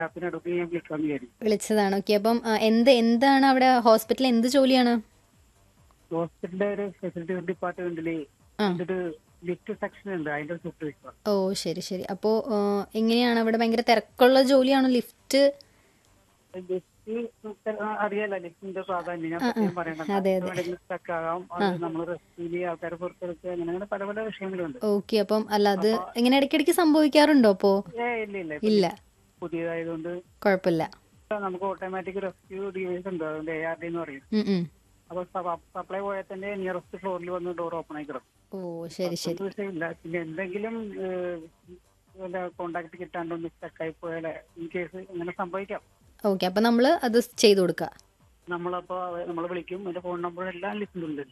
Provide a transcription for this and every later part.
സ്റ്റാഫിനടുത്ത് ഞാൻ വിളിക്കാന്ന് വിചാരിച്ചു വിളിച്ചതാണ് ഓക്കെ അപ്പം ആ, എന്ത് എന്താണ് അവിടെ ഹോസ്പിറ്റലിൽ എന്ത് ജോലിയാണ് ഹോസ്പിറ്റലിലെ ഒരു ഫെസിലിറ്റി ഡിപ്പാർട്ട്മെന്റില് ആ. ഒരു ലിഫ്റ്റ് സെക്ഷൻ ഉണ്ട് അതിന്റെ സൂപ്പർവൈസർ ഓ ശരി ശരി അപ്പോൾ എങ്ങനെയാണ് അവിടെ ഭയങ്കര തിരക്കുള്ള ജോലിയാണോ ലിഫ്റ്റ് ലിഫ്റ്റ് അറിയാലോ ലിഫ്റ്റിന്റെ പ്രാധാന്യം ഞാൻ പ്രത്യേകം പറയണ്ട അതെ, അതെ. സ്റ്റക്ക് ആകാം അത് നമ്മൾ റെസ്ക്യൂല് ആൾക്കാരെ പുറത്തെടുക്കുക അങ്ങനെ അങ്ങനെ പല പല വിഷയങ്ങളുണ്ട് ഓക്കെ അപ്പം അല്ല അത് എങ്ങനെ ഇടയ്ക്കിടയ്ക്ക് സംഭവിക്കാറുണ്ടോ അപ്പോൾ ഏ ഇല്ല ഇല്ല ഇല്ല പുതിയതായതുകൊണ്ട് കുഴപ്പമില്ല നമുക്ക് ഓട്ടോമാറ്റിക് റെസ്ക്യൂ ഡിവൈസ് ഉണ്ട് അതുകൊണ്ട് എ ആർ ഡി എന്ന് പറയും ഉം, ഉം. അപ്പൊ സപ്ലൈ പോയാൽ തന്നെ നിയറസ്റ്റ് ഫ്ലോറിൽ വന്ന് ഡോർ ഓപ്പൺ ആയി കിടക്കും ഓ ശരി ശരി ഒരു വിഷയമില്ല പിന്നെ എന്തെങ്കിലും കോണ്ടാക്ട് കിട്ടാണ്ടൊന്ന് സ്റ്റക്കായി പോയാൽ ഇൻ കേസ് ഇങ്ങനെ സംഭവിക്കാം ഓക്കെ അപ്പം നമ്മൾ അത് ചെയ്തു കൊടുക്കുക നമ്മളപ്പോ നമ്മൾ വിളിക്കും എന്റെ ഫോൺ നമ്പർ എല്ലാം ലിസ്റ്റിലുണ്ട്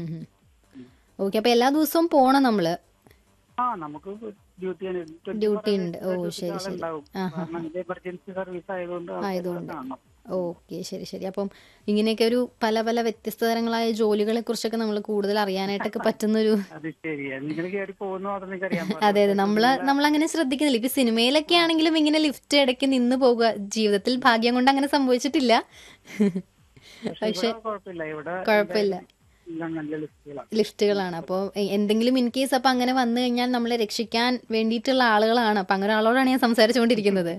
ഓക്കെ അപ്പം എല്ലാ ദിവസവും പോണം നമ്മൾ ആ നമുക്ക് ഡ്യൂട്ടി Duty ഉണ്ട്. ഓ, ശരി, ശരി. ഉണ്ടാവും ആഹാ. കാരണം ഇത് എമർജൻസി സർവീസ് ആയതുകൊണ്ട് ആയതുകൊണ്ട്. കാണണം ഓക്കെ ശരി ശരി അപ്പം ഇങ്ങനെയൊക്കെ ഒരു പല പല വ്യത്യസ്ത തരങ്ങളായ ജോലികളെ കുറിച്ചൊക്കെ നമ്മൾ കൂടുതൽ അറിയാനായിട്ടൊക്കെ പറ്റുന്നൊരു അത് ശരിയാ നിങ്ങൾ കയറി പോകുന്നു അത് നിങ്ങൾക്ക് അറിയാൻ അതെ അതെ നമ്മള് നമ്മൾ അങ്ങനെ ശ്രദ്ധിക്കുന്നില്ല ഇപ്പൊ സിനിമയിലൊക്കെ ആണെങ്കിലും ഇങ്ങനെ ലിഫ്റ്റ് ഇടയ്ക്ക് നിന്ന് പോകുക ജീവിതത്തിൽ ഭാഗ്യം കൊണ്ട് അങ്ങനെ സംഭവിച്ചിട്ടില്ല പക്ഷെ കുഴപ്പമില്ല ഇവിടെ കുഴപ്പമില്ല എല്ലാം നല്ല ലിസ്റ്റുകളാണ് ലിഫ്റ്റുകളാണ് അപ്പോൾ എന്തെങ്കിലും ഇൻ കേസ് അപ്പൊ അങ്ങനെ വന്നു കഴിഞ്ഞാൽ നമ്മളെ രക്ഷിക്കാൻ വേണ്ടിയിട്ടുള്ള ആളുകളാണ് അപ്പൊ അങ്ങനെ ഒരാളോടാണ് ഞാൻ സംസാരിച്ചുകൊണ്ടിരിക്കുന്നത്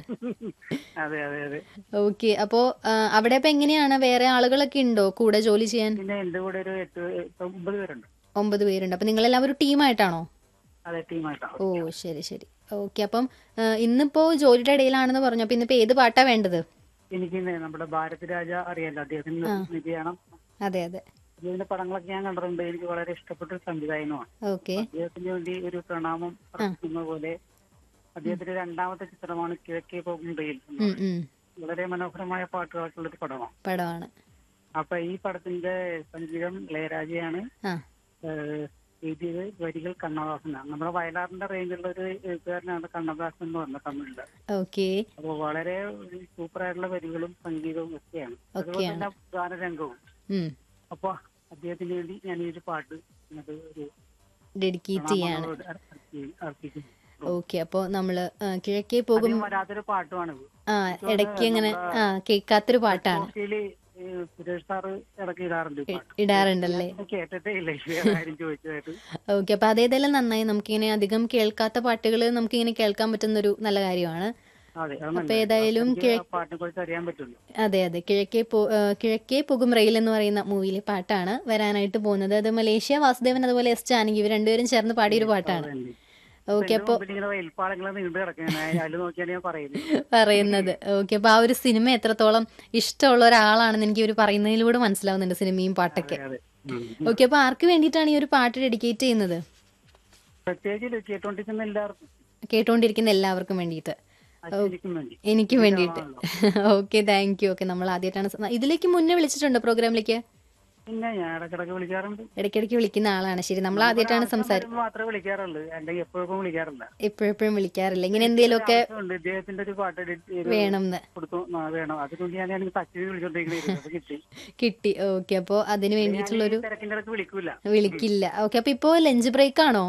അതെ അതെ അതെ ഓക്കെ അപ്പോ ആ, അവിടെ ഇപ്പൊ എങ്ങനെയാണ് വേറെ ആളുകളൊക്കെ ഉണ്ടോ കൂടെ ജോലി ചെയ്യാൻ പിന്നെ എന്റെ കൂടെ ഒരു എട്ട് എട്ട് ഒമ്പത് പേരുണ്ട് ഒമ്പത് പേരുണ്ട് അപ്പൊ നിങ്ങളെല്ലാം ഒരു ടീമായിട്ടാണോ അതെ ടീമായിട്ടാണ് ഓ ശരി ശരി ഓക്കെ അപ്പം ആ, ഇന്നിപ്പോ ജോലിയുടെ ഇടയിലാണെന്ന് പറഞ്ഞു അപ്പൊ ഇന്നിപ്പോ ഏത് പാട്ടാ വേണ്ടത് എനിക്ക് ഇന്ന് നമ്മുടെ ഭാരത് രാജ അറിയാലോ അദ്ദേഹത്തിന് നിര്യാണം അതെ അതെ അദ്ദേഹത്തിന്റെ പടങ്ങളൊക്കെ ഞാൻ കണ്ടിട്ടുണ്ട് എനിക്ക് വളരെ ഇഷ്ടപ്പെട്ട ഒരു സംവിധായകനുമാണ് ഓക്കെ അദ്ദേഹത്തിന് വേണ്ടി ഒരു പ്രണാമം അർപ്പിക്കുന്ന പോലെ അദ്ദേഹത്തിന്റെ രണ്ടാമത്തെ ചിത്രമാണ് കിഴക്കേ പോകുമ്പോൾ ഉം ഉം വളരെ മനോഹരമായ പാട്ടുകളൊക്കെയുള്ള ഒരു പടമാണ് പടമാണ് അപ്പൊ ഈ പടത്തിന്റെ സംഗീതം ഇളയരാജയാണ് ആ ഏഹ്, എഴുതിയത് വരികൾ കണ്ണദാസനാണ് നമ്മുടെ വയലാറിന്റെ റേഞ്ചുള്ള ഒരു എഴുത്തുകാരനാണ് കണ്ണദാസൻ എന്ന് പറഞ്ഞ തമിഴില് ഓക്കെ അപ്പൊ വളരെ സൂപ്പർ ആയിട്ടുള്ള വരികളും സംഗീതവും ഒക്കെയാണ് അതുപോലെ തന്നെ ഗാനരംഗവും ഉം അപ്പൊ അദ്ദേഹത്തിന് വേണ്ടി ഞാൻ ഈ ഒരു പാട്ട് അത് ഒരു ഡെഡിക്കേറ്റ് ചെയ്യാണ് പ്രണാമങ്ങളോട് അർപ്പി- അർപ്പിക്കുന്നു ഓക്കെ അപ്പോൾ നമ്മള് ആ, കിഴക്കേ പോകും അധികം വരാത്തൊരു പാട്ടുമാണിത് ആ ഇടയ്ക്ക് ഇങ്ങനെ ആ കേൾക്കാത്തൊരു പാട്ടാണ് കോഫിയില് ഏഹ്, സുരേഷ് സാറ് ഇടയ്ക്ക് ഇടാറുണ്ട് ഈ പാട്ട് ഇടാറുണ്ടല്ലേ ഞാൻ കേട്ടിട്ടേ ഇല്ല ഈ കാര്യം ചോദിച്ചതായിട്ട് ഓക്കെ അപ്പൊ അതേതെല്ലാം നന്നായി നമുക്കിങ്ങനെ അധികം കേൾക്കാത്ത പാട്ടുകൾ നമുക്കിങ്ങനെ കേൾക്കാൻ പറ്റുന്ന ഒരു നല്ല കാര്യമാണ് അതെ അത് അപ്പൊ നല്ലത്. ഏതായാലും എനിക്ക് ആ പാട്ടിനെ കുറിച്ച് അറിയാൻ പറ്റുള്ളൂ അതെ അതെ കിഴക്കേ പോ ആ, കിഴക്കേ പോകും റെയിൽ എന്ന് പറയുന്ന മൂവിയിലെ പാട്ടാണ് വരാനായിട്ട് പോകുന്നത് അത് മലേഷ്യ വാസുദേവൻ അതുപോലെ എസ് ജാനകി ഇവർ രണ്ടുപേരും ചേർന്ന് പാടിയൊരു പാട്ടാണ് ഓക്കെ എന്റെ മുമ്പിൽ ഇങ്ങനെ വയൽപ്പാടങ്ങളെ നീണ്ടു കിടക്കുകയാണ് അതിൽ നോക്കിയാണ് ഞാൻ പറയുന്നത് പറയുന്നത് ഓക്കെ അപ്പൊ ആ ഒരു സിനിമ എത്രത്തോളം ഇഷ്ടമുള്ള ഒരാളാണെന്ന് എനിക്ക് ഇവർ പറയുന്നതിലൂടെ മനസ്സിലാവുന്നുണ്ട് സിനിമയും പാട്ടൊക്കെ അതെ ഉം. ഓക്കെ അപ്പൊ ആർക്ക് വേണ്ടിയിട്ടാണ് ഈ ഒരു പാട്ട് ഡെഡിക്കേറ്റ് ചെയ്യുന്നത് പ്രത്യേകിച്ച് കേട്ടോണ്ടിരിക്കുന്ന എല്ലാവർക്കും കേട്ടുകൊണ്ടിരിക്കുന്ന എല്ലാവർക്കും വേണ്ടിയിട്ട് അച്ഛനിക്കും വേണ്ടി എനിക്ക് വേണ്ടിയിട്ട് ഓക്കെ താങ്ക് യു ഓക്കെ നമ്മൾ ആദ്യമായിട്ടാണ് സ- ഇതിലേക്ക് മുന്നേ വിളിച്ചിട്ടുണ്ടോ പ്രോഗ്രാമിലേക്ക് പിന്നെ ഞാൻ ഇടക്കിടക്ക് വിളിക്കാറുണ്ട് ഇടയ്ക്കിടയ്ക്ക് വിളിക്കുന്ന ആളാണ് ശരി നമ്മൾ ആദ്യമായിട്ടാണ് സംസാരിക്കുന്നത് വരുമ്പോ മാത്രമേ വിളിക്കാറുള്ളൂ അല്ലെങ്കിൽ എപ്പോഴും വിളിക്കാറില്ല എപ്പോഴെപ്പോഴും വിളിക്കാറില്ല ഇങ്ങനെ എന്തെങ്കിലുമൊക്കെ ഉണ്ട് ഇദ്ദേഹത്തിന്റെ ഒരു പാട്ട് edit ചെയ്ത് വേണം എന്ന് കൊടുത്തു ആ, വേണം അതുകൊണ്ട് ഞാൻ എനിക്ക് തച്ചിന് വിളിച്ചോണ്ടിരിക്കുന്നത് അത് കിട്ടി കിട്ടി ഓക്കെ അപ്പോൾ അതിന് വേണ്ടിയിട്ടുള്ളൊരു ഈ തിരക്കിന്റെ ഇടക്ക് വിളിക്കൂല വിളിക്കില്ല ഓക്കെ അപ്പൊ ഇപ്പോൾ ലഞ്ച് ബ്രേക്ക് ആണോ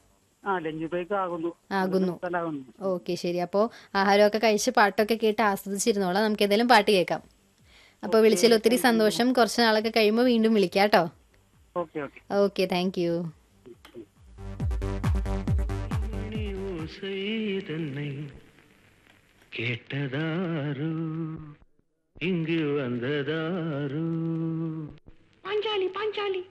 ആ ലഞ്ച് ബ്രേക്ക് ആകുന്നു ആകുന്നു സ്ഥലമാകുന്നു ഓക്കെ ശരി അപ്പോൾ ആഹാരമൊക്കെ കഴിച്ച് പാട്ടൊക്കെ കേട്ട് ആസ്വദിച്ചിരുന്നോളാം നമുക്ക് ഏതായാലും പാട്ട് കേൾക്കാം അപ്പോൾ വിളിച്ചതിൽ ഒത്തിരി സന്തോഷം കുറച്ച് നാളൊക്കെ കഴിയുമ്പോൾ വീണ്ടും വിളിക്കാം കേട്ടോ okay okay okay thank you மணி ஓசை தன்னை கேட்டதாரு இங்கு வந்ததாரு பாஞ்சாலி பாஞ்சாலி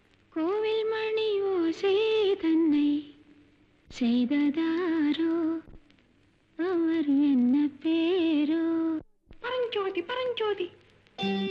கோவில் மணி ஓசை தன்னை செய்ததாரோ